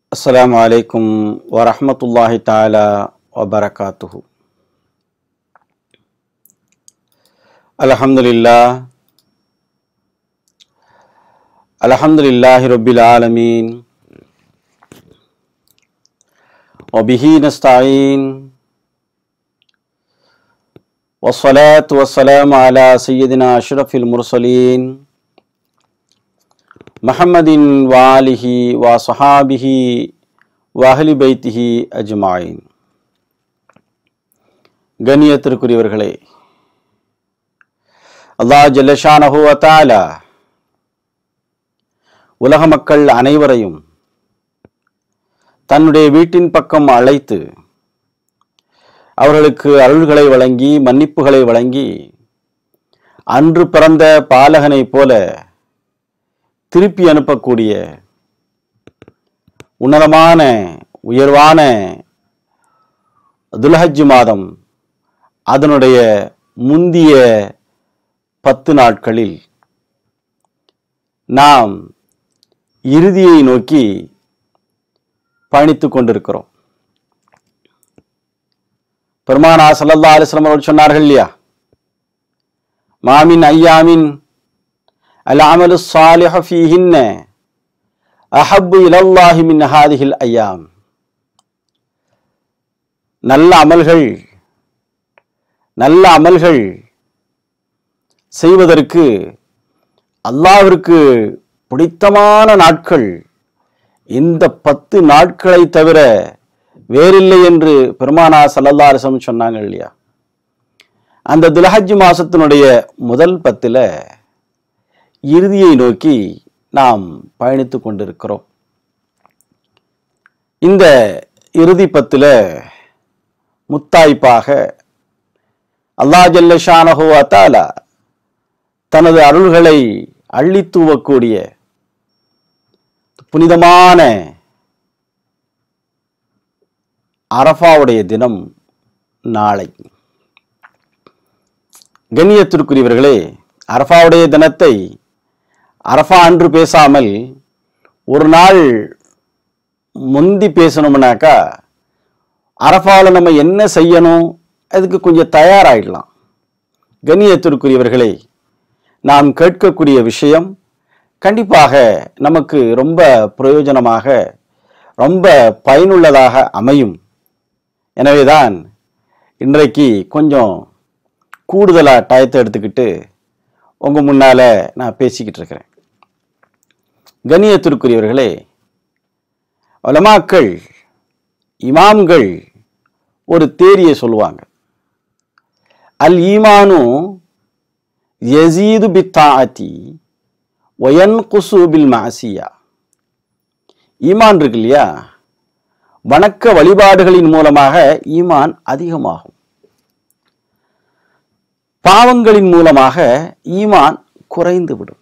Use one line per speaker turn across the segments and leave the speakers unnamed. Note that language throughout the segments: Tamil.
السلام عليكم ورحمة الله تعالى وبركاته الحمد لله الحمد لله رب العالمين وبه نستعين والصلاة والسلام على سيدنا أشرف المرسلين محمد وآله وصحابه وأهل بيته أجمعين கண்ணியத்திற்குரியவர்களே அல்லாஹ் ஜல்லஷானஹு வத்தாலா உலக மக்கள் அனைவரையும் தன்னுடைய வீட்டின் பக்கம் அழைத்து அவர்களுக்கு அருள்களை வழங்கி மன்னிப்புகளை வழங்கி அன்று பிறந்த பாலகனைப் போல திருப்பி அனுப்பக்கூடிய உன்னதமான உயர்வான துல்ஹஜ் மாதம் அதனுடைய முந்திய பத்து நாட்களில் நாம் இறுதியை நோக்கி பயணித்துக் கொண்டிருக்கிறோம் பெருமானா சல்லல்லா அலிஸ்லாம் அவர்கள் சொன்னார்கள் இல்லையா மாமின் ஐயாமின் அல் அமலு சாலிஹ ஃபீஹின்ன அஹப்பு இலல்லாஹி மின் ஹாதிஹில் ஐயாம் நல்ல அமல்கள் நல்ல அமல்கள் செய்வதற்கு அல்லாவிற்கு பிடித்தமான நாட்கள் இந்த பத்து நாட்களை தவிர வேறில்லை என்று பெருமானா சல்லல்லா அலிஸ்லம் சொன்னாங்க இல்லையா அந்த துலஹஜ் மாசத்தினுடைய முதல் பத்தில் இறுதியை நோக்கி நாம் பயணித்து கொண்டிருக்கிறோம் இந்த இறுதி பத்தில் முத்தாய்ப்பாக அல்லா ஜல்லஷானஹோ அத்தாலா தனது அருள்களை அள்ளி தூவக்கூடிய புனிதமான அரஃபாவுடைய தினம் நாளை கண்ணியத்திற்குரியவர்களே அரஃபாவுடைய தினத்தை அரஃபா அன்று பேசாமல் ஒரு நாள் முந்தி பேசணும்னாக்கா அரஃபாவில் நம்ம என்ன செய்யணும் அதுக்கு கொஞ்சம் தயாராகிடலாம் கண்ணியத்திற்குரியவர்களே நாம் கேட்கக்கூடிய விஷயம் கண்டிப்பாக நமக்கு ரொம்ப பிரயோஜனமாக ரொம்ப பயனுள்ளதாக அமையும் எனவேதான் இன்றைக்கு கொஞ்சம் கூடுதலாக டயத்தை எடுத்துக்கிட்டு உங்கள் முன்னால் நான் பேசிக்கிட்டு இருக்கிறேன் கண்ணியத்திற்குரியவர்களே வலமாக்கள் இமாம்கள் ஒரு தேரியை சொல்லுவாங்க அல் ஈமானு யசீது பித்தாத்தி ஒயன் குசு பில் மாசியா ஈமான் இருக்கு இல்லையா வணக்க வழிபாடுகளின் மூலமாக ஈமான் அதிகமாகும் பாவங்களின் மூலமாக ஈமான் குறைந்து விடும்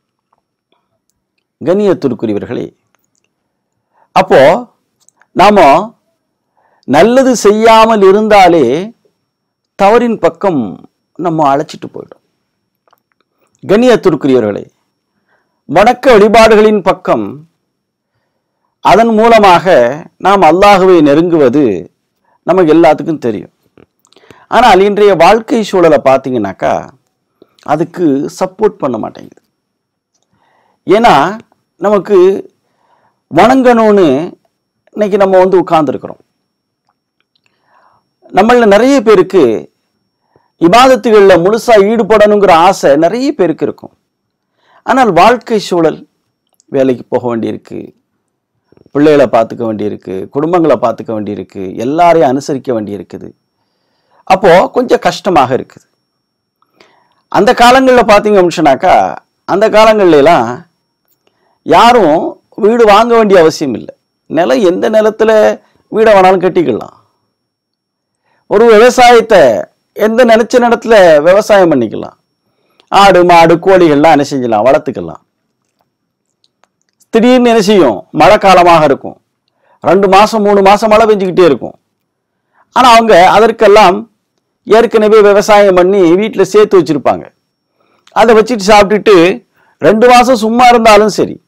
கண்ணியத்திற்குரியவர்களே அப்போ நாம நல்லது செய்யாமல் இருந்தாலே தவறின் பக்கம் நம்ம அழைச்சிட்டு போயிடும் கண்ணியத்திற்குரியவர்களே வணக்க வழிபாடுகளின் பக்கம் அதன் மூலமாக நாம் அல்லாஹுவை நெருங்குவது நமக்கு எல்லாத்துக்கும் தெரியும் ஆனால் இன்றைய வாழ்க்கை சூழலை பார்த்தீங்கன்னாக்கா அதுக்கு சப்போர்ட் பண்ண மாட்டேங்குது ஏன்னா நமக்கு வணங்கணும்னு இன்னைக்கு நம்ம வந்து உட்கார்ந்துருக்கிறோம் நம்மள நிறைய பேருக்கு இபாதத்துகளில் முழுசாக ஈடுபடணுங்கிற ஆசை நிறைய பேருக்கு இருக்கும் ஆனால் வாழ்க்கை சூழல் வேலைக்கு போக வேண்டியிருக்கு பிள்ளைகளை பார்த்துக்க வேண்டியிருக்கு குடும்பங்களை பார்த்துக்க வேண்டியிருக்கு எல்லாரையும் அனுசரிக்க வேண்டியிருக்குது அப்போது கொஞ்சம் கஷ்டமாக இருக்குது அந்த காலங்களில் பார்த்தீங்க அப்படின்னாக்கா அந்த காலங்கள்லாம் யாரும் வீடு வாங்க வேண்டிய அவசியம் இல்லை நிலம் எந்த நிலத்தில் வீடை வேணாலும் கட்டிக்கலாம் ஒரு விவசாயத்தை எந்த நினச்ச நிலத்துல விவசாயம் பண்ணிக்கலாம் ஆடு மாடு கோழிகள்லாம் என்ன செஞ்சலாம் வளர்த்துக்கலாம் திடீர்னு என்ன செய்யும் மழை காலமாக இருக்கும் ரெண்டு மாதம் மூணு மாதம் மழை பெஞ்சுக்கிட்டே இருக்கும் ஆனால் அவங்க அதற்கெல்லாம் ஏற்கனவே விவசாயம் பண்ணி வீட்டில் சேர்த்து வச்சுருப்பாங்க அதை வச்சுட்டு சாப்பிட்டுட்டு ரெண்டு மாதம் சும்மா இருந்தாலும் சரி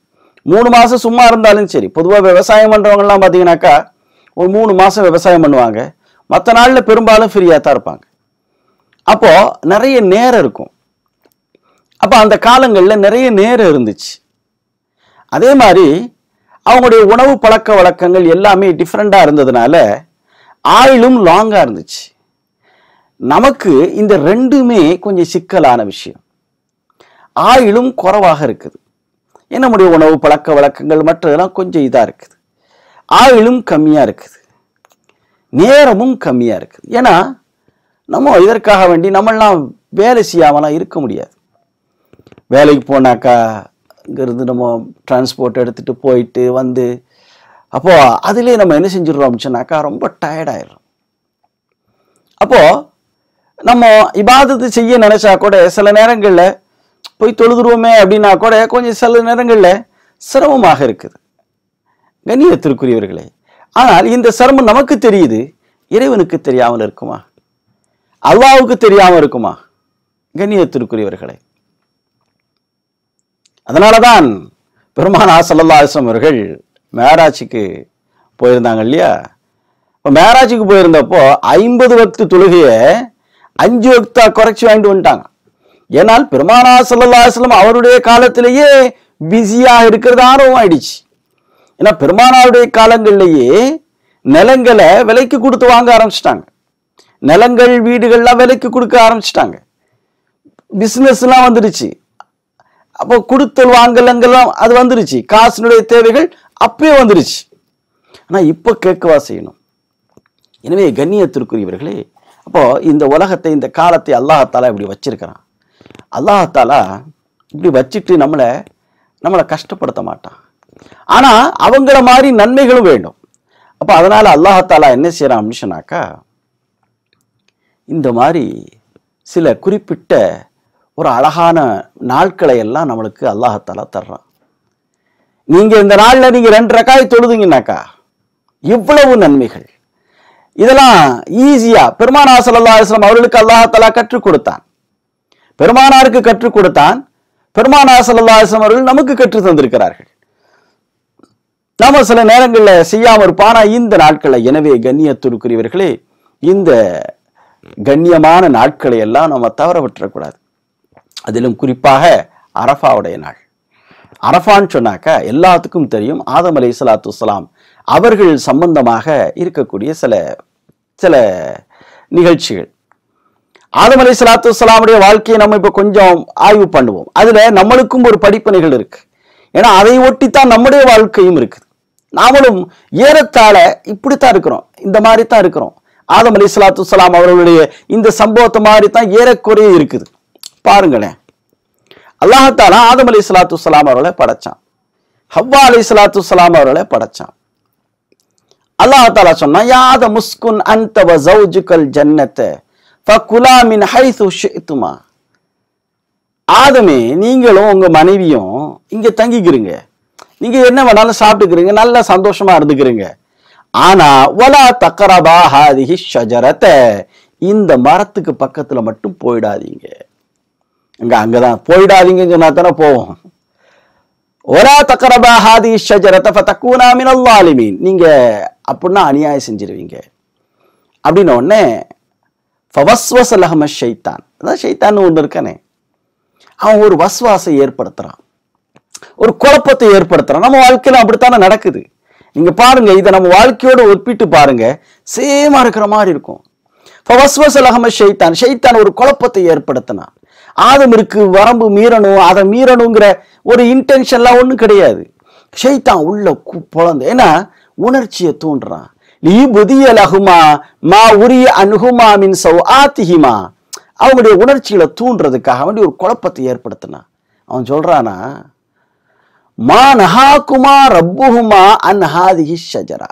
மூணு மாசம் சும்மா இருந்தாலும் சரி பொதுவா விவசாயம் பண்றவங்க எல்லாம் பாத்தீங்கன்னாக்கா ஒரு மூணு மாசம் விவசாயம் பண்ணுவாங்க மற்ற நாள்ல பெரும்பாலும் ஃப்ரீயா தான் இருப்பாங்க அப்போ நிறைய நேரம் இருக்கும் அப்ப அந்த காலங்கள்ல நிறைய நேரம் இருந்துச்சு அதே மாதிரி அவங்களுடைய உணவு பழக்க வழக்கங்கள் எல்லாமே டிஃப்ரெண்டா இருந்ததுனால ஆயிலும் லாங்கா இருந்துச்சு நமக்கு இந்த ரெண்டுமே கொஞ்சம் சிக்கலான விஷயம் ஆயிலும் குறைவாக இருக்குது ஏன் நம்முடைய உணவு பழக்க வழக்கங்கள் மற்றதெல்லாம் கொஞ்சம் இதா இருக்குது ஆயிலும் கம்மியா இருக்குது நேரமும் கம்மியா இருக்குது ஏன்னா நம்ம இதற்காக வேண்டி நம்மெல்லாம் வேலை செய்யாமலாம் இருக்க முடியாது வேலைக்கு போனாக்கா இங்கிருந்து நம்ம டிரான்ஸ்போர்ட் எடுத்துட்டு போயிட்டு வந்து அப்போ அதிலே நம்ம என்ன செஞ்சிடுறோம் அப்படின்னு சொன்னாக்கா ரொம்ப டயர்டாயிடுறோம் அப்போ நம்ம இபாதத்து செய்ய நினைச்சா கூட சில நேரங்கள்ல போய் தொழுதுருவோமே அப்படின்னா கூட கொஞ்சம் சில நேரங்கள்ல சிரமமாக இருக்குது கண்ணியத்திற்குரியவர்களே ஆனால் இந்த சிரமம் நமக்கு தெரியுது இறைவனுக்கு தெரியாமல் இருக்குமா அல்லாவுக்கு தெரியாமல் இருக்குமா கண்ணியத்திற்குரியவர்களே அதனாலதான் பெருமானா சல்லல்லா அலிஸ்லாம் அவர்கள் மேராஜுக்கு போயிருந்தாங்க இல்லையா இப்போ மேராஜுக்கு போயிருந்தப்போ ஐம்பது வக்து தொழுகைய அஞ்சு வக்தா குறைச்சி வாங்கிட்டு வந்துட்டாங்க ஏனால் பெருமானா சல்லல்லா அலிஸ்லாம் அவருடைய காலத்திலேயே பிஸியா இருக்கிறது ஆர்வம் ஆயிடுச்சு ஏன்னா பெருமானாருடைய காலங்கள்லயே நிலங்களை விலைக்கு கொடுத்து வாங்க ஆரம்பிச்சிட்டாங்க நிலங்கள் வீடுகள்லாம் விலைக்கு கொடுக்க ஆரம்பிச்சிட்டாங்க பிசினஸ்லாம் வந்துடுச்சு அப்போ கொடுத்தல் வாங்கலங்கெல்லாம் அது வந்துருச்சு காசினுடைய தேவைகள் அப்பயே வந்துருச்சு ஆனா இப்போ கேட்கவா செய்யணும் எனவே கண்ணியத்திற்குரியவர்களே அப்போ இந்த உலகத்தை இந்த காலத்தை அல்லாஹாலா இப்படி வச்சிருக்கிறான் அல்லாஹாலா இப்படி வச்சுட்டு நம்மளை நம்மளை கஷ்டப்படுத்த மாட்டான் ஆனா அவங்கள மாதிரி நன்மைகளும் வேண்டும் அப்ப அதனால அல்லாஹாலா என்ன செய்யறான் அப்படின்னு சொன்னாக்கா இந்த மாதிரி சில குறிப்பிட்ட ஒரு அழகான நாட்களை எல்லாம் நம்மளுக்கு அல்லாஹாலா தர்றான் நீங்க இந்த நாள்ல நீங்க ரெண்டு ரக்காய் தொழுதுங்கனாக்கா இவ்வளவு நன்மைகள் இதெல்லாம் ஈஸியா பெருமானா சல்லா அலிஸ்லாம் அவர்களுக்கு அல்லாஹாலா கற்றுக் கொடுத்தான் பெருமானாருக்கு கற்றுக் கொடுத்தான் பெருமானா சல்லா அலிஸ்லாம் அவர்கள் நமக்கு கற்றுத் தந்திருக்கிறார்கள் நாம சில நேரங்கள்ல செய்யாம இருப்பானா இந்த நாட்கள்ல எனவே கண்ணியத்திற்குரியவர்களே இந்த கண்ணியமான நாட்களை எல்லாம் நம்ம தவற விட்டுறக்கூடாது அதிலும் குறிப்பாக அரஃபாவுடைய நாள் அரஃபான்னு சொன்னாக்கா எல்லாத்துக்கும் தெரியும் ஆதம் அலை சலாத்து வலாம் அவர்கள் சம்பந்தமாக இருக்கக்கூடிய சில சில நிகழ்ச்சிகள் ஆதம் அலை சலாத்து வலாமுடைய வாழ்க்கையை நம்ம இப்ப கொஞ்சம் ஆய்வு பண்ணுவோம் அதுல நம்மளுக்கும் ஒரு படிப்பனைகள் இருக்கு ஏன்னா அதை ஒட்டித்தான் நம்முடைய வாழ்க்கையும் இருக்குது நாமளும் ஏறத்தாழ இப்படித்தான் இருக்கிறோம் இந்த மாதிரி தான் இருக்கிறோம் ஆதம் அலி சலாத்து வலாம் அவர்களுடைய இந்த சம்பவத்தை மாதிரி தான் ஏறக்குறைய இருக்குது பாருங்களேன் அல்லாஹாலா ஆதம் அலி சலாத்து வலாம் அவர்களை படைச்சான் ஹவ்வா அலி சலாத்து வலாம் அவர்களை படைச்சான் அல்லாஹாலா சொன்னா யாத முஸ்குன் அந்த வ ஜௌஜுகல் ஜன்னத்தை ஃபகுலா மின் ஹைது ஷித்துமா ஆதமே நீங்களும் உங்க மனைவியும் இங்க தங்கிக்கிறீங்க நீங்க என்ன வேணாலும் சாப்பிட்டுக்கிறீங்க நல்லா சந்தோஷமா இருந்துக்கிறீங்க ஆனா வலா தக்கரபா ஹாதிஹி ஷஜரத்தை இந்த மரத்துக்கு பக்கத்துல மட்டும் போயிடாதீங்க அங்க அங்கதான் போயிடாதீங்கன்னு சொன்னா தானே போவோம் ஒலா தக்கரபா ஹாதி ஷஜரத்தை ஃபதக்கூனா மினல் லாலிமீன் நீங்க அப்படின்னா அநியாயம் செஞ்சிருவீங்க அப்படின்னு உடனே ஃபவஸ்வச லஹம ஷைத்தான் அதான் ஷைத்தான்னு ஒன்று இருக்கானே அவன் ஒரு வஸ்வாசை ஏற்படுத்துறான் ஒரு குழப்பத்தை ஏற்படுத்துறான் நம்ம வாழ்க்கையில அப்படித்தானே நடக்குது நீங்க பாருங்க இதை நம்ம வாழ்க்கையோட ஒப்பிட்டு பாருங்க சேமா இருக்கிற மாதிரி இருக்கும் ஃபவஸ்வசல் அகமது ஷைத்தான் ஷைத்தான் ஒரு குழப்பத்தை ஏற்படுத்தினான் ஆதமிற்கு வரம்பு மீறணும் அதை மீறணுங்கிற ஒரு இன்டென்ஷன்லாம் ஒன்றும் கிடையாது ஷைத்தான் உள்ள கு- பொழந்து ஏன்னா உணர்ச்சியை தூண்டுறான் லீ புதிய லகுமா மா உரிய அனுகுமா மின் சௌ ஆத்திகிமா அவங்களுடைய உணர்ச்சிகளை தூண்டுறதுக்காக வேண்டி ஒரு குழப்பத்தை ஏற்படுத்தினான் அவன் சொல்றானா மா நஹாக்குமா ரப்புஹுமா அன் ஹாதிஹி ஷஜரா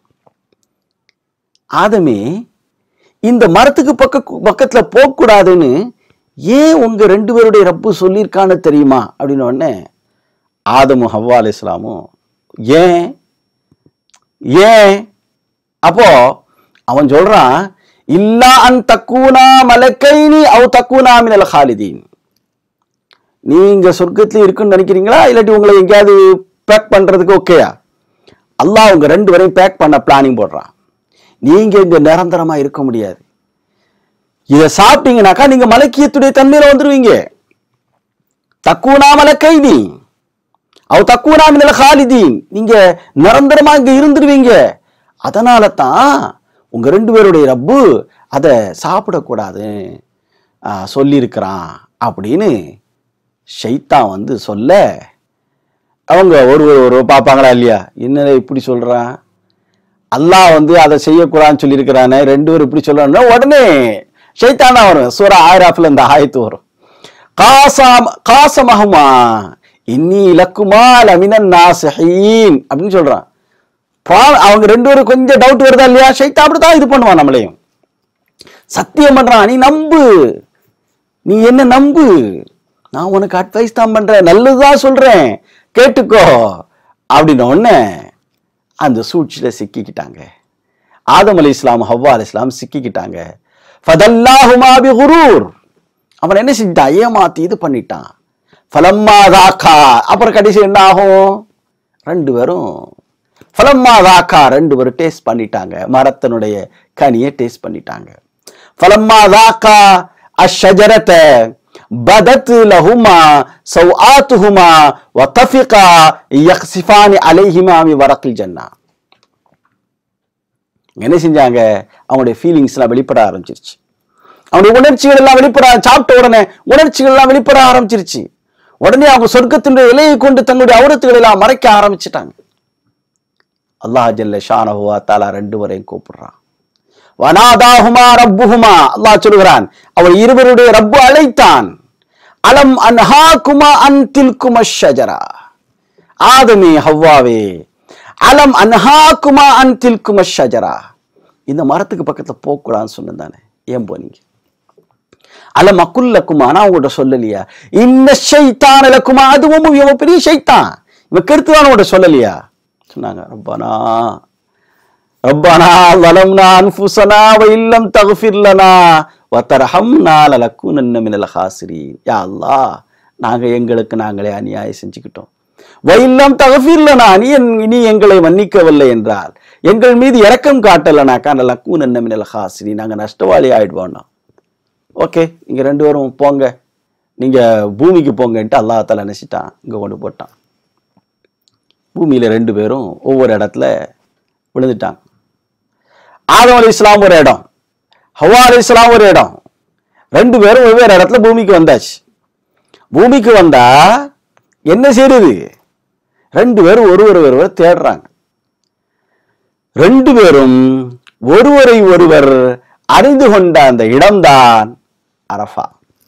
ஆதமே இந்த மரத்துக்கு பக்க பக்கத்துல போகக்கூடாதுன்னு ஏன் உங்க ரெண்டு பேருடைய ரப்பு சொல்லியிருக்கான்னு தெரியுமா அப்படின்னு உடனே ஆதமும் ஹவ்வா அலி இஸ்லாமும் ஏன் ஏன் அப்போ அவன் சொல்றான் இல்லா அன் தக்கூனா மலக்கைனி அவ் தக்கூனா மினல் ஹாலிதீன் நீங்க சொர்க்கத்துல இருக்குன்னு நினைக்கிறீங்களா இல்லாட்டி உங்களை எங்கேயாவது பேக் பண்றதுக்கு ஓகேயா அல்லாஹ் உங்க ரெண்டு பேரையும் பேக் பண்ண பிளானிங் போடுறான் நீங்க இங்க நிரந்தரமா இருக்க முடியாது இதை சாப்பிட்டீங்கன்னாக்கா நீங்க மலக்கியத்துடைய தன்மையில வந்துருவீங்க தக்குவனா மலக்கைதி அவ தக்குவனா மினல் ஹாலிதீன் நீங்க நிரந்தரமா இங்க இருந்துருவீங்க அதனால தான் உங்க ரெண்டு பேருடைய ரப்பு அதை சாப்பிடக்கூடாது ஆஹ், சொல்லியிருக்கிறான் அப்படின்னு ஷைத்தான் வந்து சொல்ல அவங்க ஒரு ஒரு ஒரு பார்ப்பாங்களா இல்லையா என்ன இப்படி சொல்றான் அல்லாஹ் வந்து அதை செய்யக்கூடாதுன்னு சொல்லியிருக்கிறானே ரெண்டு பேரும் இப்படி சொல்றாங்கன்னா உடனே ஷைத்தானா வரும் சூரா ஆயிராஃபில் இந்த ஆயத்து வரும் காசாம் காசமஹுமா இன்னி இலக்குமா லமினன் நாசிஹீன் அப்படின்னு சொல்றான் பா- அவங்க ரெண்டு பேரும் கொஞ்சம் டவுட் வருதா இல்லையா ஷைத்தா அப்படித்தான் இது பண்ணுவான் நம்மளையும் சத்தியம் பண்றான் நீ நம்பு நீ என்ன நம்பு நான் உனக்கு அட்வைஸ் தான் பண்றேன் நல்லதுதான் சொல்றேன் கேட்டுக்கோ அப்படின்னு உடனே அந்த சூழ்ச்சியில சிக்கிக்கிட்டாங்க ஆதம் அலி இஸ்லாம் ஹவ்வா அலி இஸ்லாம் சிக்கிக்கிட்டாங்க ஃபதல்லாஹுமா பிகுரூர் அவன் என்ன செஞ்சிட்டான் ஏமாத்தி இது பண்ணிட்டான் ஃபலம்மா தாக்கா அப்புறம் கடைசி என்ன ஆகும் ரெண்டு பேரும் ஃபலம்மா தாக்கா ரெண்டு பேரும் டேஸ்ட் பண்ணிட்டாங்க மரத்தினுடைய கனியை டேஸ்ட் பண்ணிட்டாங்க ஃபலம்மா தாக்கா அஷஜரத பதத் லஹுமா சௌஆத்துஹுமா வதஃபிகா யக்ஸிஃபானி அலைஹிமா மி வரக்கில் ஜன்னா என்ன செஞ்சாங்க அவங்களுடைய ஃபீலிங்ஸ் எல்லாம் வெளிப்பட ஆரம்பிச்சிருச்சு அவனுடைய உணர்ச்சிகள் எல்லாம் வெளிப்பட சாப்பிட்ட உடனே உணர்ச்சிகள் எல்லாம் வெளிப்பட ஆரம்பிச்சிருச்சு உடனே அவங்க சொர்க்கத்தினுடைய இலையை கொண்டு தங்களுடைய அவுரத்துகளை எல்லாம் மறைக்க ஆரம்பிச்சிட்டாங்க அல்லாஹ் ஜல்ல ஷானஹுவா தாலா ரெண்டு வரையும் கூப்பிடுறான் வனாதாஹுமா ரப்புஹுமா அல்லாஹ் சொல்கிறான் அவர் இருவருடைய ரப்பு அழைத்தான் அலம் அன்ஹாகுமா அன் தில்கும ஷஜரா ஆதமே ஹவ்வாவே அலம் அன்ஹாகுமா அன் தில்கும ஷஜரா இந்த மரத்துக்கு பக்கத்துல போகக்கூடாதுன்னு சொன்னதானே ஏன் போனீங்க அலம் அக்குல்லக்குமா நான் உங்கள்கிட்ட சொல்லலையா இன்ன ஷைத்தான் இலக்குமா அதுவும் இவன் பெரிய ஷைத்தான் இவன் கெடுத்துதான் உங்கள்கிட்ட சொல்லலையா சொன்னாங்க ரப்பானா ரப்பானா வலம்னா அன்ஃபுசனா வ இல்லம் தக்ஃபிர் லனா வ தர்ஹம்னா லனகுனன்ன மினல் ஹாசிரீன் யா அல்லாஹ் நாங்க எங்களுக்கு நாங்களே அநியாயம் செஞ்சுக்கிட்டோம் வ இல்லம் தக்ஃபிர் லனா நீ என்- நீ எங்களை மன்னிக்கவில்லை என்றால் எங்கள் மீது இரக்கம் காட்டலனாக்கா லனகுனன்ன மினல் ஹாசிரீன் நாங்க நஷ்டவாளி ஆயிடுவோம்னா ஓகே நீங்க ரெண்டு பேரும் போங்க நீங்க பூமிக்கு போங்கன்ட்டு அல்லாஹ் தாலா நினைச்சிட்டான் இங்க கொண்டு போட்டான் பூமியில ரெண்டு பேரும் ஒவ்வொரு இடத்துல விழுந்துட்டாங்க ஆதம் அலி இஸ்லாம் ஒரு இடம் ஹவா அலி இஸ்லாம் ஒரு இடம் ரெண்டு பேரும் வெவ்வேறு இடத்துல பூமிக்கு வந்தாச்சு பூமிக்கு வந்தா என்ன செய்யுது ரெண்டு பேரும் ஒருவர் ஒருவர் தேடுறாங்க ரெண்டு பேரும் ஒருவரை ஒருவர் அறிந்து கொண்ட அந்த இடம்தான் அரஃபா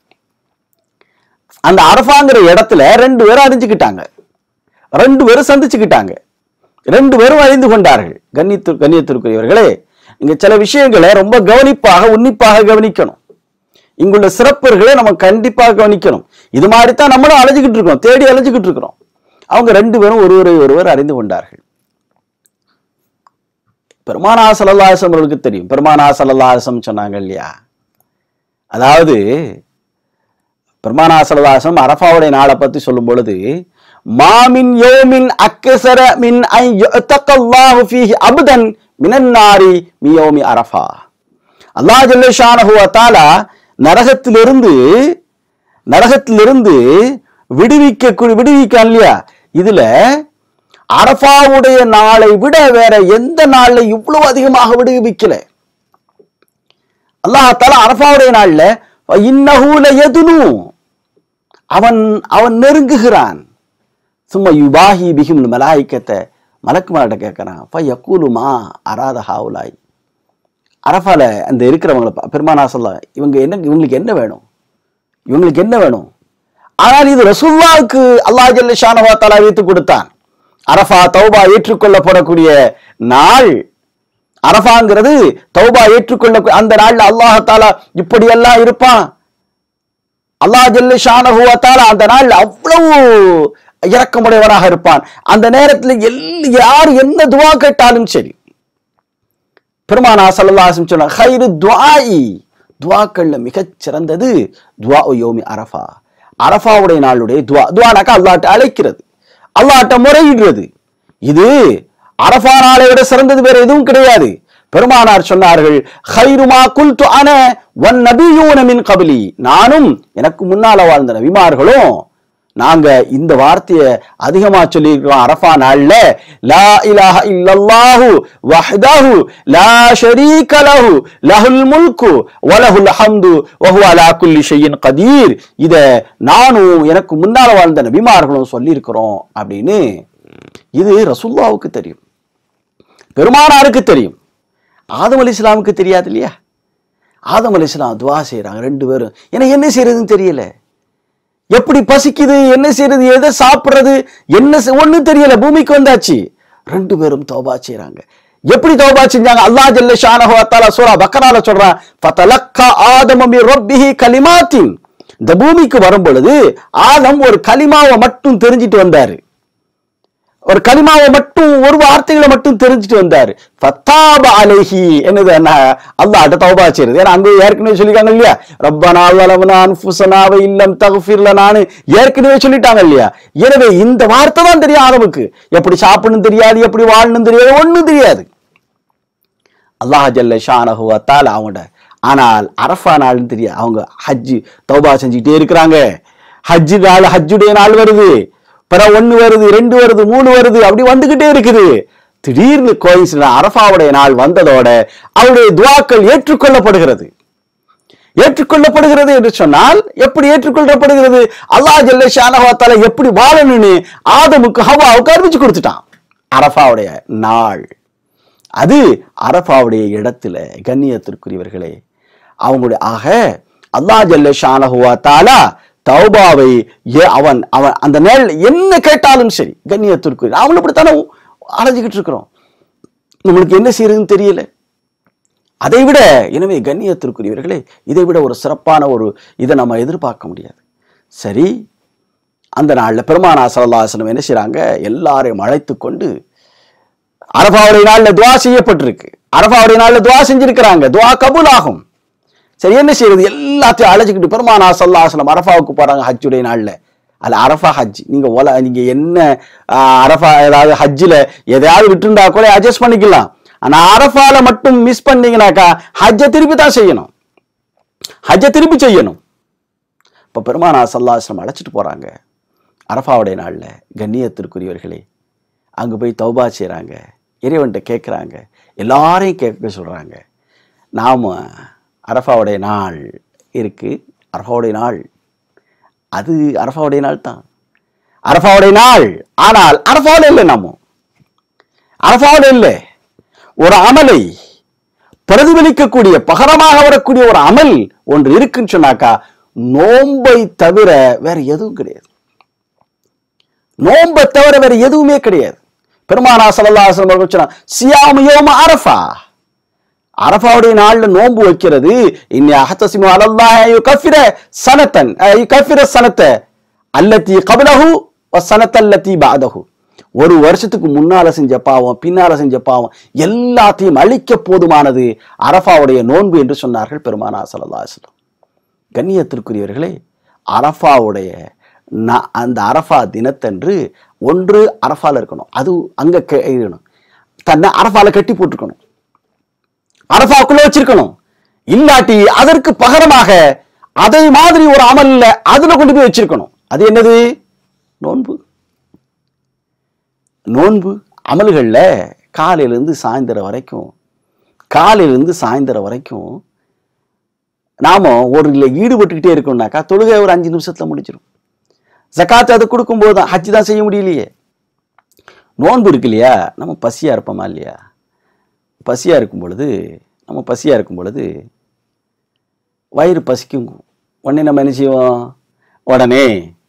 அந்த அரஃபாங்கிற இடத்துல ரெண்டு பேரும் அறிஞ்சுக்கிட்டாங்க ரெண்டு பேரும் சந்திச்சுக்கிட்டாங்க ரெண்டு பேரும் அறிந்து கொண்டார்கள் கண்ணியத்து கண்ணியத்திற்குரியவர்களே இங்க சில விஷயங்களை ரொம்ப கவனிப்பாக உன்னிப்பாக கவனிக்கணும் இங்குள்ள சிறப்பர்களை நம்ம கண்டிப்பாக கவனிக்கணும் இது மாதிரி தான் நம்மளும் அலைஞ்சுக்கிட்டு இருக்கோம் தேடி அலைஞ்சுக்கிட்டு இருக்கிறோம் அவங்க ரெண்டு பேரும் ஒருவரை ஒருவர் அறிந்து கொண்டார்கள் பெருமானா சல்லல்லாஹம் அவர்களுக்கு தெரியும் பெருமானா சல்லல்லாஹம் சொன்னாங்க இல்லையா அதாவது பெருமானா சல்லல்லாஹம் அரஃபாவுடைய நாளை பத்தி சொல்லும் பொழுது மாமின் யோமின் அக்கசர மின் ஐ யுத்தகல்லாஹு ஃபீஹி அபதன் மினன் நாரி மியோமி அரஃபா அல்லாஹ் ஜல்லஷானஹு தஆலா நரகத்திலிருந்து நரகத்திலிருந்து விடுவிக்க விடுவிக்க இல்லையா இதுல அரஃபாவுடைய நாளை விட வேற எந்த நாள்ல இவ்வளவு அதிகமாக விடுவிக்கல அல்லாஹ் தஆலா அரஃபாவுடைய நாள்ல இன்னஹூல எதுனு அவன் அவன் நெருங்குகிறான் சும்மா யுபாஹி பிஹிம் மலாய்க்கத்தை மலக்குமார்கிட்ட கேட்கறான் அப்ப யக்கூலுமா அராத ஹாவுலாய் அரஃபால அந்த இருக்கிறவங்கள பா- பெருமானா சொல்ல இவங்க என்ன இவங்களுக்கு என்ன வேணும் இவங்களுக்கு என்ன வேணும் ஆனால் இது ரசூல்லாவுக்கு அல்லாஹ் ஜல்ல ஷானஹு தஆலா வைத்து கொடுத்தான் அரஃபா தௌபா ஏற்றுக்கொள்ளப்படக்கூடிய நாள் அரஃபாங்கிறது தௌபா ஏற்றுக்கொள்ள அந்த நாள்ல அல்லாஹ் தாலா இப்படியெல்லாம் இருப்பான் அல்லாஹ் ஜல்ல ஷானஹு வ தஆலா அந்த நாள்ல அவ்வளவு இரக்கமுடையவனாக இருப்பான் அந்த நேரத்துல எல் யார் என்ன துவா கேட்டாலும் சரி பெருமானா சல்லல்லாஹு சொன்னாங்க ஹைரு துஆஇ துவாக்கள்ல மிகச் சிறந்தது துவா யோமி அரஃபா அரஃபாவுடைய நாளுடைய துவா துவானாக்கா அல்லாஹ்ட்ட அழைக்கிறது அல்லாட்ட முறையிடுறது இது அரஃபா நாளை விட சிறந்தது வேற எதுவும் கிடையாது பெருமானார் சொன்னார்கள் ஹைருமா குல்து அன வன் நபியூன மின் கபிலி நானும் எனக்கு முன்னால வாழ்ந்த நபிமார்களும் நாங்க இந்த வார்த்தையை அதிகமா சொல்லியிருக்கிறோம் அரஃபா நாள்ல லா இலாஹ இல்லல்லாஹு வஹ்தஹு லா ஷரீக லஹு லஹுல் முல்கு வலஹுல் ஹம்து வஹுவ அலா குல்லி ஷையின் கதீர் இத நானும் எனக்கு முன்னால வாழ்ந்த நபிமார்களும் சொல்லியிருக்கிறோம் அப்படின்னு இது ரசூல்லாவுக்கு தெரியும் பெருமானாருக்கு தெரியும் ஆதம் அலி இஸ்லாமுக்கு தெரியாது இல்லையா ஆதம் அலி இஸ்லாம் துவா செய்றாங்க ரெண்டு பேரும் எனக்கு என்ன செய்யறதுன்னு தெரியல எப்படி பசிக்குது என்ன செய்யறது எதை சாப்பிடுறது என்ன செ- ஒண்ணும் தெரியல பூமிக்கு வந்தாச்சு ரெண்டு பேரும் தௌபா செய்றாங்க எப்படி தௌபா செஞ்சாங்க அல்லாஹ் ஜல்ல ஷானஹு வ தஆலா சூரா பக்கரால சொல்றான் ஃபதலக்கா ஆதம மின் ரப்பிஹி கலிமாத்தின் இந்த பூமிக்கு வரும் பொழுது ஆதம் ஒரு கலிமாவை மட்டும் தெரிஞ்சிட்டு வந்தாரு ஒரு கலிமாவை மட்டும் ஒரு வார்த்தைகளை மட்டும் தெரிஞ்சுட்டு வந்தாரு ஃபத்தாப அலைஹி என்னது என்ன அல்லாஹ்ட்ட தௌபா செய்யறது ஏன்னா அங்க ஏற்கனவே சொல்லிருக்காங்க இல்லையா ரப்பனா வலவனா அன்ஃபுஸனாவ இல்லம் தக்ஃபிர் லனானு ஏற்கனவே சொல்லிட்டாங்க இல்லையா எனவே இந்த வார்த்தை தான் தெரியும் ஆதமுக்கு எப்படி சாப்பிடணும் தெரியாது எப்படி வாழணும் தெரியாது ஒண்ணும் தெரியாது அல்லாஹ் ஜல்ல ஷானஹு வ தஆலா அவங்களோட ஆனால் அரஃபா நாள்னு தெரியாது அவங்க ஹஜ் தௌபா செஞ்சுக்கிட்டே இருக்கிறாங்க ஹஜ் நாள் ஹஜ்ஜுடைய நாள் வருது பிற ஒண்ணு வருது ரெண்டு வருது மூணு வருது அப்படி வந்துகிட்டே இருக்குது திடீர்னு கோயின்ஸ் அரஃபாவுடைய நாள் வந்ததோட அவருடைய துவாக்கள் ஏற்றுக்கொள்ளப்படுகிறது ஏற்றுக்கொள்ளப்படுகிறது என்று சொன்னால் எப்படி ஏற்றுக்கொள்ளப்படுகிறது அல்லாஹ் ஜல்ல ஷானஹு வ தஆலா எப்படி வாழணும்னு ஆதமுக்கு ஹவாவுக்கு அறிவிச்சு கொடுத்துட்டான் அரஃபாவுடைய நாள் அது அரஃபாவுடைய இடத்துல கண்ணியத்திற்குரியவர்களே அவங்களுடைய ஆக அல்லாஹ் ஜல்ல ஷானஹுவா தாலா தௌபாவை ஏ- அவன் அவன் அந்த நேரில் என்ன கேட்டாலும் சரி கண்ணியத்திற்குரிய அவங்களும் இப்படித்தானே அலைஞ்சுக்கிட்டு இருக்கிறோம் நம்மளுக்கு என்ன செய்யறதுன்னு தெரியல அதை விட எனவே கண்ணியத்திற்குரியவர்களே இதை விட ஒரு சிறப்பான ஒரு இதை நம்ம எதிர்பார்க்க முடியாது சரி அந்த நாள்ல பெருமானா சல்லாஹலம் என்ன செய்றாங்க எல்லாரையும் அழைத்து கொண்டு அரபாவுடைய நாள்ல துவா செய்யப்பட்டிருக்கு அரபாவுடைய நாள்ல துவா செஞ்சிருக்கிறாங்க துவா கபூல் ஆகும் சரி என்ன செய்யறது எல்லாத்தையும் அழைச்சிக்கிட்டு பெருமானா சல்லாஹலம் அரஃபாவுக்கு போறாங்க ஹஜ்ஜுடைய நாள்ல அல்ல அரஃபா ஹஜ் நீங்க ஒல நீங்க என்ன ஆஹ், அரஃபா ஏதாவது ஹஜ்ஜில் எதையாவது விட்டுருந்தா கூட அட்ஜஸ்ட் பண்ணிக்கலாம் ஆனா அரஃபால மட்டும் மிஸ் பண்ணீங்கன்னாக்கா ஹஜ்ஜை திருப்பி தான் செய்யணும் ஹஜ்ஜை திருப்பி செய்யணும் இப்போ பெருமானா சல்லாஸ்லம் அழைச்சிட்டு போறாங்க அரஃபாவுடைய நாள்ல கண்ணியத்திற்குரியவர்களே அங்க போய் தௌபா செய்றாங்க இறைவன்கிட்ட கேட்குறாங்க எல்லாரையும் கேட்க சொல்றாங்க நாம அரஃபாவுடைய நாள் இருக்கு அரஃபாவுடைய நாள் அது அரஃபாவுடைய நாள் தான் அரஃபாவுடைய நாள் ஆனால் அரஃபாவில் இல்லை நாம அரஃபாவில் இல்லை ஒரு அமலை பிரதிபலிக்கக்கூடிய பகரமாக வரக்கூடிய ஒரு அமல் ஒன்று இருக்குன்னு சொன்னாக்கா நோன்பை தவிர வேற எதுவும் கிடையாது நோன்பை தவிர வேற எதுவுமே கிடையாது பெருமானா சல்லல்லாஹு அலைஹி வஸல்லம் அவர்கள் சொன்னாங்க சியாமு யௌம அரஃபா அரஃபாவுடைய நாள்ல நோன்பு வைக்கிறது இன்னி அஹத்தசிமு அலல்லாஹ் யுகஃபிர சனத்தன் அஹ், யுகஃபிர சனத்த அல்லத்தி கபலஹு வ சனத்த அல்லத்தி பாதஹு ஒரு வருஷத்துக்கு முன்னால செஞ்ச பாவம் பின்னால செஞ்ச பாவம் எல்லாத்தையும் அழிக்க போதுமானது அரஃபாவுடைய நோன்பு என்று சொன்னார்கள் பெருமானா ஸல்லல்லாஹு அலைஹி வஸல்லம் கண்ணியத்திற்குரியவர்களே அரஃபாவுடைய ந- அந்த அரஃபா தினத்தன்று ஒன்று அரஃபால இருக்கணும் அது அங்க கே- இருக்கணும் தன்னை அரஃபால கட்டி போட்டிருக்கணும் அரஃபாக்குள்ள வச்சிருக்கணும் இல்லாட்டி அதற்கு பகரமாக அதை மாதிரி ஒரு அமல்ல அதுல கொண்டு போய் வச்சிருக்கணும் அது என்னது நோன்பு நோன்பு அமல்கள்ல காலையிலேருந்து சாயந்தரம் வரைக்கும் காலையிலேருந்து சாயந்தரம் வரைக்கும் நாம ஒரு இதுல ஈடுபட்டுக்கிட்டே இருக்கோம்னாக்கா தொழுகை ஒரு அஞ்சு நிமிஷத்துல முடிச்சிடும் ஜக்காத் அது கொடுக்கும்போது தான் ஹஜ் தான் செய்ய முடியலையே நோன்பு இருக்கு இல்லையா நம்ம பசியா இருப்போமா இல்லையா பசியா இருக்கும் பொழுது நம்ம பசியா இருக்கும் பொழுது வயிறு பசிக்கும் உடனே நம்ம என்ன செய்வோம் உடனே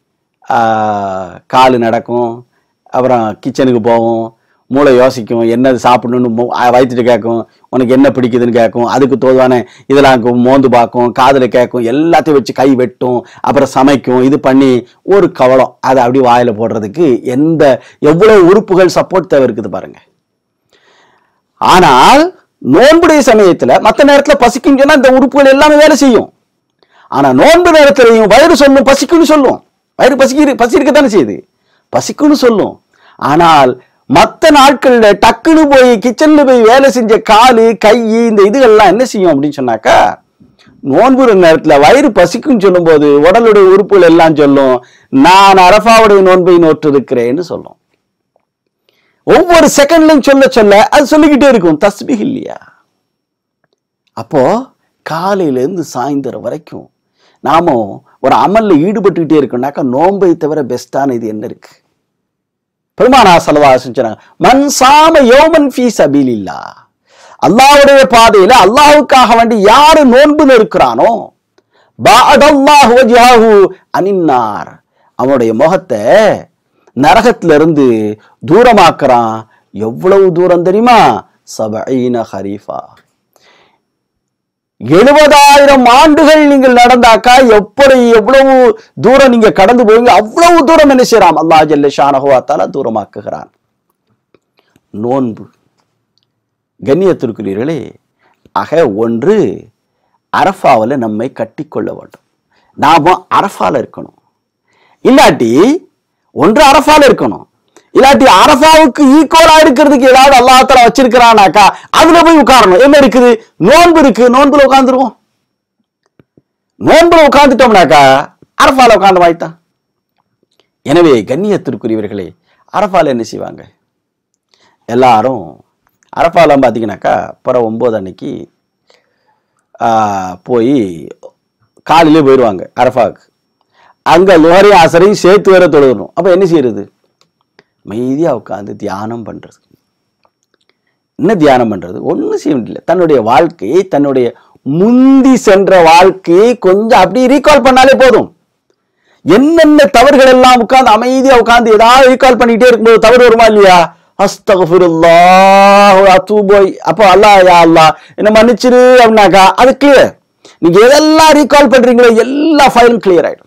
கால் நடக்கும் அப்புறம் கிச்சனுக்கு போவோம் மூளை யோசிக்கும் என்னது சாப்பிடணும்னு மு- ஆ, வயிற்றுட்டு கேட்கும் உனக்கு என்ன பிடிக்குதுன்னு கேட்கும் அதுக்கு தோதுவான இதெல்லாம் கு- மோந்து பார்க்கும் காதில் கேட்கும் எல்லாத்தையும் வச்சு கை வெட்டும் அப்புறம் சமைக்கும் இது பண்ணி ஒரு கவலம் அதை அப்படி வாயில போடுறதுக்கு எந்த எவ்வளவு உறுப்புகள் சப்போர்ட் தேவை இருக்குது பாருங்க ஆனால் நோன்புடைய சமயத்துல மற்ற நேரத்துல பசிக்கும் சொன்னா இந்த உறுப்புகள் எல்லாமே வேலை செய்யும் ஆனா நோன்பு நேரத்திலையும் வயிறு சொல்லும் பசிக்கும்னு சொல்லும் வயிறு பசிக்கு பசி இருக்கத்தானே செய்யுது பசிக்குன்னு சொல்லும் ஆனால் மற்ற நாட்கள்ல டக்குன்னு போய் கிச்சன்ல போய் வேலை செஞ்ச காலு கை இந்த இதுகள்லாம் என்ன செய்யும் அப்படின்னு சொன்னாக்கா நோன்புற நேரத்துல வயிறு பசிக்குன்னு சொல்லும்போது உடலுடைய உறுப்புகள் எல்லாம் சொல்லும் நான் அரபாவுடைய நோன்பை நோற்றிருக்கிறேன்னு சொல்லும் ஒவ்வொரு செகண்ட்லையும் சொல்ல சொல்ல அது சொல்லிக்கிட்டே இருக்கும் தஸ்பிக் இல்லையா அப்போ காலையில இருந்து சாயந்தரம் வரைக்கும் நாம ஒரு அமல்ல ஈடுபட்டுக்கிட்டே இருக்கோம்னாக்கா நோன்பை தவிர பெஸ்டான இது என்ன இருக்கு பெருமானா சலவா சொன்னாங்க மன் சாம யோமன் ஃபீ சபீலில்லா அல்லாஹ்வுடைய பாதையில அல்லாஹ்வுக்காக வேண்டி யாரு நோன்புல இருக்கிறானோ பாஅதல்லாஹு வஜ்ஹஹு அனின்னார் அவனுடைய முகத்தை நரகத்துல இருந்து தூரமாக்குறான் எவ்வளவு தூரம் தெரியுமா சபஈன ஹரீஃபா எழுபதாயிரம் ஆண்டுகள் நீங்கள் நடந்தாக்கா எப்படி எவ்வளவு தூரம் நீங்க கடந்து போவீங்க அவ்வளவு தூரம் என்ன செய்யறான் அல்லாஹ் ஜல்ல ஷானஹுவாத்தால தூரமாக்குகிறான் நோன்பு கண்ணியத்திற்குரியர்களே ஆக ஒன்று அரஃபாவில் நம்மை கட்டிக்கொள்ள வேண்டும் நாம அரஃபால இருக்கணும் இல்லாட்டி ஒன்று அரஃபால இருக்கணும் இல்லாட்டி அரஃபாவுக்கு ஈக்குவலா இருக்கிறதுக்கு ஏதாவது அல்லாஹால வச்சிருக்கிறானாக்கா அதுல போய் உட்காரணும் என்ன இருக்குது நோன்பு இருக்கு நோன்புல உட்காந்துருவோம் நோன்புல உட்காந்துட்டோம்னாக்கா அரஃபால உட்காந்து வாய்த்தான் எனவே கண்ணியத்திற்குரியவர்களே அரஃபால என்ன செய்வாங்க எல்லாரும் அரஃபாலாம் பார்த்தீங்கன்னாக்கா பிற ஒம்பது அன்னைக்கு ஆஹ், போய் காலையிலே போயிடுவாங்க அரஃபாவுக்கு அங்கே லுஹரையும் அசரையும் சேர்த்து வேற தொழுகணும் அப்போ என்ன செய்யறது அமைதியாக உட்காந்து தியானம் பண்ணுறது என்ன தியானம் பண்ணுறது ஒன்றும் செய்ய முடியல தன்னுடைய வாழ்க்கையை தன்னுடைய முந்தி சென்ற வாழ்க்கையை கொஞ்சம் அப்படியே ரீகால் பண்ணாலே போதும் என்னென்ன தவறுகள் எல்லாம் உட்கார்ந்து அமைதியா உட்கார்ந்து ஏதாவது ரீகால் பண்ணிட்டே இருக்கும்போது தவறு வருமா இல்லையா அஸ்தகுஃபிருல்லாஹ் அத்தூபோய் அப்போ அல்லாஹ் யா அல்லாஹ் என்ன மன்னிச்சிரு அப்படின்னாக்கா அது கிளியர் நீங்க எதெல்லாம் ரீகால் பண்றீங்களோ எல்லா ஃபைலும் கிளியர் ஆயிடும்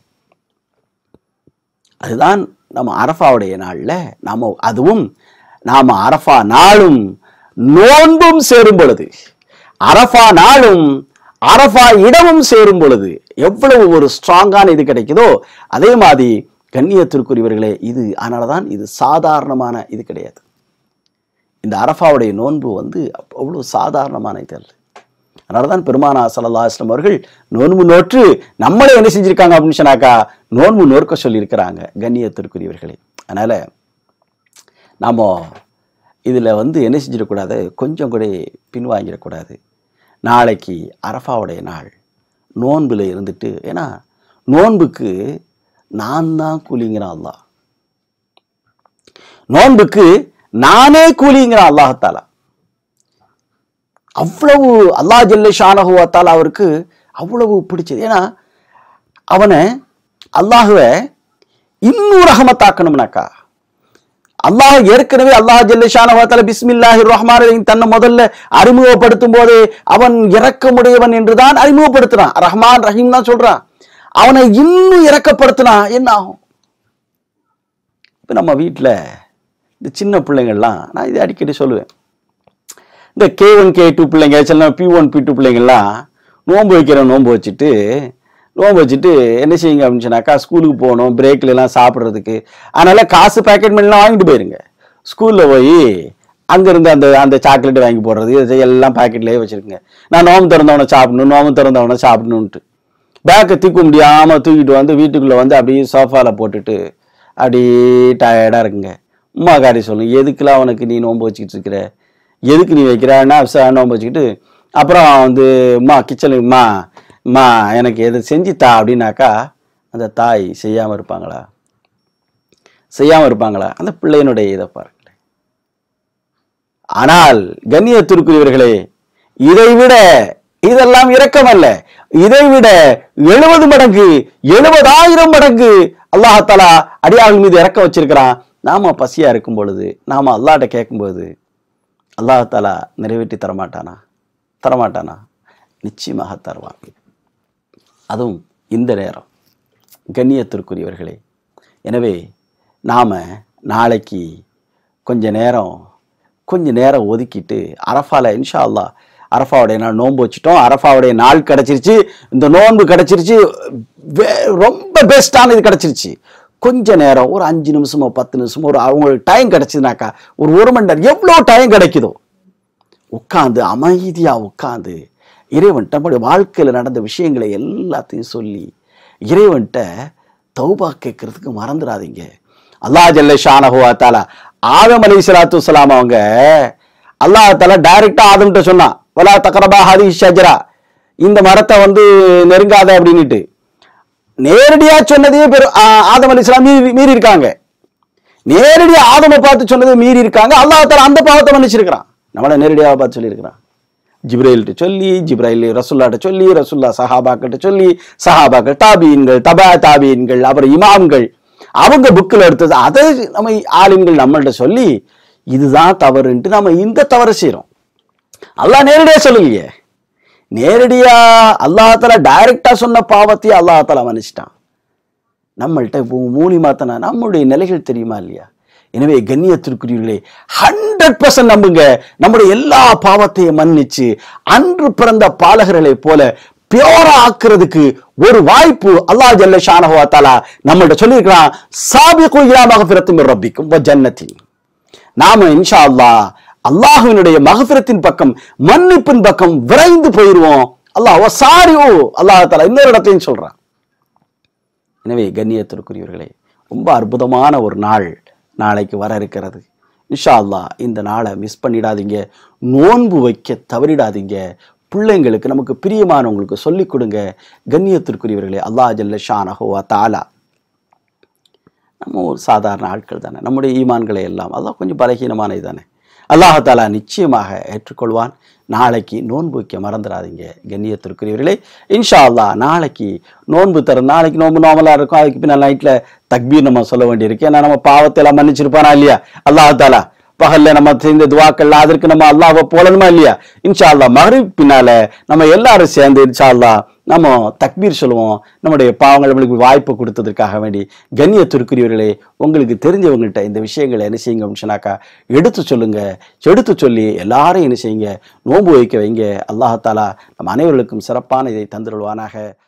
அதுதான் நம்ம அரஃபாவுடைய நாள்ல நாம அதுவும் நாம அரஃபா நாளும் நோன்பும் சேரும் பொழுது அரஃபா நாளும் அரஃபா இடமும் சேரும் பொழுது எவ்வளவு ஒரு ஸ்ட்ராங்கான இது கிடைக்குதோ அதே மாதிரி கண்ணியத்திற்குரியவர்களே இது அதனாலதான் இது சாதாரணமான இது கிடையாது இந்த அரஃபாவுடைய நோன்பு வந்து அவ்வளவு சாதாரணமான இது அல்ல அதனாலதான் பெருமானா சல்லா அஸ்லம் அவர்கள் நோன்பு நோற்று நம்மளே என்ன செஞ்சிருக்காங்க அப்படின்னு சொன்னாக்கா நோன்பு நோற்க சொல்லியிருக்கிறாங்க கண்ணியத்திற்குரியவர்களே அதனால நாம இதுல வந்து என்ன செஞ்சிடக்கூடாது கொஞ்சம் கூட பின்வாங்கிடக்கூடாது நாளைக்கு அரஃபாவுடைய நாள் நோன்புல இருந்துட்டு ஏன்னா நோன்புக்கு நான் தான் கூலிங்கிறான் அல்லாஹ் நோன்புக்கு நானே கூலிங்கிறான் அல்லாஹத்தாலா அவ்வளவு அல்லாஹ் ஜல்ல ஷானஹுவத்தால் அவருக்கு அவ்வளவு பிடிச்சது ஏன்னா அவனை அல்லாஹுவை இன்னும் ரஹமத்தாக்கணும்னாக்கா அல்லாஹ் ஏற்கனவே அல்லாஹ் ஜல்ல ஷானஹுவத்தால பிஸ்மில்லாஹி ரஹ்மான் ரஹீம் தன்னை முதல்ல அறிமுகப்படுத்தும் போதே அவன் இரக்கமுடையவன் என்றுதான் அறிமுகப்படுத்துறான் ரஹ்மான் ரஹீம் தான் சொல்றான் அவனை இன்னும் இறக்கப்படுத்தினா என்ன ஆகும் இப்போ நம்ம வீட்டில் இந்த சின்ன பிள்ளைங்கள்லாம் நான் இதை அடிக்கடி சொல்லுவேன் இந்த கே ஒன் கே டூ பிள்ளைங்க சில பி ஒன் பி டூ பிள்ளைங்கள்லாம் நோன்பு வைக்கிற நோன்பு வச்சுட்டு நோன்பு வச்சுட்டு என்ன செய்யுங்க அப்படின்னு சொன்னாக்கா ஸ்கூலுக்கு போகணும் பிரேக்ல எல்லாம் சாப்பிட்றதுக்கு அதனால காசு பேக்கெட் பண்ணலாம் வாங்கிட்டு போயிருங்க ஸ்கூலில் போய் அங்கேருந்து அந்த அந்த சாக்லேட் வாங்கி போடுறது இது எல்லாம் பாக்கெட்லேயே வச்சுருக்குங்க நான் நோம்பு திறந்தவனை சாப்பிடணும் நோம்பு திறந்தவனை சாப்பிடணுன்ட்டு பேக்கை தூக்க முடியாமல் தூக்கிட்டு வந்து வீட்டுக்குள்ளே வந்து அப்படியே சோஃபாவில் போட்டுட்டு அப்படியே டயர்டாக இருக்குங்க உமா காரி சொல்லும் எதுக்குலாம் அவனுக்கு நீ நோன்பு வச்சுக்கிட்டு இருக்கிற எதுக்கு நீ வைக்கிறன்னா நோன்பு வச்சுக்கிட்டு அப்புறம் வந்து அம்மா கிச்சனுக்கு அம்மா அம்மா எனக்கு எது செஞ்சுத்தா அப்படின்னாக்கா அந்த தாய் செய்யாமல் இருப்பாங்களா செய்யாமல் இருப்பாங்களா அந்த பிள்ளையினுடைய இதை பாருங்களேன் ஆனால் கண்ணியத்திற்குரியவர்களே இதைவிட இதெல்லாம் இரக்கம் அல்ல இதைவிட எழுபது மடங்கு எழுபதாயிரம் மடங்கு அல்லாஹாலா அடியார்கள் மீது இறக்க வச்சிருக்கிறான் நாம பசியா இருக்கும் பொழுது நாம அல்லாட்ட கேட்கும்போது அல்லாஹாலா நிறைவேற்றி தரமாட்டானா தரமாட்டானா நிச்சயமாக தருவான் அதுவும் இந்த நேரம் கண்ணியத்திற்குரியவர்களே எனவே நாம நாளைக்கு கொஞ்ச நேரம் கொஞ்ச நேரம் ஒதுக்கிட்டு அரஃபால இன்ஷா அல்லாஹ் அரஃபாவுடைய நாள் நோன்பு வச்சுட்டோம் அரஃபாவுடைய நாள் கிடைச்சிருச்சு இந்த நோன்பு கிடைச்சிருச்சு வே- ரொம்ப பெஸ்டான இது கிடைச்சிருச்சு கொஞ்ச நேரம் ஒரு அஞ்சு நிமிஷமோ பத்து நிமிஷமோ ஒரு அவங்களுக்கு டைம் கிடைச்சதுனாக்கா ஒரு ஒரு மணி நேரம் எவ்வளோ டைம் கிடைக்குதோ உட்காந்து அமைதியா உட்காந்து இறைவன் நம்முடைய வாழ்க்கையில நடந்த விஷயங்களை எல்லாத்தையும் சொல்லி இறைவன்கிட்ட தௌபா கேட்கறதுக்கு மறந்துடாதீங்க அல்லாஹ் ஜல்ல ஷானஹுவா தாலா ஆதம் அலை சலாத்து வலாம் அவங்க அல்லாஹ் தாலா டைரக்டா ஆதம்கிட்ட சொன்னான் வலா தக்கரபா ஹதி ஷஜரா இந்த மரத்தை வந்து நெருங்காத அப்படின்னுட்டு நேரடியா சொன்னதையே பெரு ஆ- ஆதம் அலி இஸ்லாம் மீறி மீறி இருக்காங்க நேரடியா ஆதமை பார்த்து சொன்னதை மீறி இருக்காங்க அல்லாஹ் தாலா அந்த பாவத்தை மன்னிச்சிருக்கிறான் நம்மளை நேரடியாக பார்த்து சொல்லியிருக்கிறான் ஜிப்ரைல்கிட்ட சொல்லி ஜிப்ரைல் ரசுல்லாட்ட சொல்லி ரசுல்லா சஹாபாக்கிட்ட சொல்லி சஹாபாக்கள் தாபீன்கள் தபா தாபீன்கள் அப்புறம் இமாம்கள் அவங்க புக்கில் எடுத்தது அதை நம்ம ஆலிம்கள் நம்மள்ட்ட சொல்லி இதுதான் தவறுன்ட்டு நம்ம இந்த தவறை செய்றோம் அல்லாஹ் நேரடியா சொல்லலையே நேரடியா அல்லாஹால டைரக்டா சொன்ன பாவத்தையே அல்லாஹால மன்னிச்சிட்டான் நம்மள்ட்ட மூலியமா தானே நம்முடைய நிலைகள் தெரியுமா இல்லையா எனவே கண்ணியத்திற்குரியவர்களே ஹண்ட்ரட் பர்சன்ட் நம்புங்க நம்முடைய எல்லா பாவத்தையும் மன்னிச்சு அன்று பிறந்த பாலகர்களை போல பியோரா ஆக்குறதுக்கு ஒரு வாய்ப்பு அல்லாஹ் ஜல்ல ஷானஹுவா தாலா நம்மள்ட்ட சொல்லியிருக்கிறான் சாபிகு இலா மகஃபிரத்தும் மிர் ரப்பிக்கும் வ ஜன்னத்தின் நாம இன்ஷா அல்லாஹ் அல்லாஹ்வினுடைய மகஃபிரத்தின் பக்கம் மன்னிப்பின் பக்கம் விரைந்து போயிருவோம் அல்லாஹ் சாரி ஓ அல்லாஹ் தாலா இன்னொரு இடத்தையும் சொல்றான் எனவே கண்ணியத்திற்குரியவர்களே ரொம்ப அற்புதமான ஒரு நாள் நாளைக்கு வர இருக்கிறது இன்ஷா அல்லாஹ் இந்த நாளை மிஸ் பண்ணிடாதீங்க நோன்பு வைக்க தவறிடாதீங்க பிள்ளைங்களுக்கு நமக்கு பிரியமானவங்களுக்கு சொல்லிக் கொடுங்க கண்ணியத்திற்குரியவர்களே அல்லாஹ் ஜல்ல ஷானஹுவா தாலா நம்ம ஒரு சாதாரண ஆட்கள் தானே நம்முடைய ஈமான்களை எல்லாம் அதான் கொஞ்சம் பலகீனமானது தானே அல்லாஹாலா நிச்சயமாக ஏற்றுக்கொள்வான் நாளைக்கு நோன்பு வைக்க மறந்துடாதீங்க கண்ணியத்திற்குரியவர்களே இன்ஷா அல்லாஹ் நாளைக்கு நோன்பு தர நாளைக்கு நோன்பு நார்மலாக இருக்கும் அதுக்கு பின்னால் நைட்டில் தக்பீர் நம்ம சொல்ல வேண்டியிருக்கு ஏன்னா நம்ம பாவத்தை எல்லாம் மன்னிச்சிருப்பானா இல்லையா அல்லாஹாலா பகல்ல நம்ம செய்த துவாக்கள் அதற்கு நம்ம அல்லாஹ்வை போலணுமா இல்லையா இன்ஷா அல்லாஹ் மகரிப் பின்னால நம்ம எல்லாரும் சேர்ந்து இன்ஷா அல்லாஹ் நம்ம தக்பீர் சொல்லுவோம் நம்முடைய பாவங்கள் நம்மளுக்கு வாய்ப்பு கொடுத்ததற்காக வேண்டி கண்ணியத்திற்குரியவர்களே உங்களுக்கு தெரிஞ்சவங்கள்ட்ட இந்த விஷயங்களை என்ன செய்யுங்க அப்படின்னு சொன்னாக்கா எடுத்து சொல்லுங்க எடுத்து சொல்லி எல்லாரையும் என்ன செய்யுங்க நோன்பு வைக்க வைங்க அல்லாஹாலா நம்ம அனைவர்களுக்கும் சிறப்பான இதை தந்துடுவானாக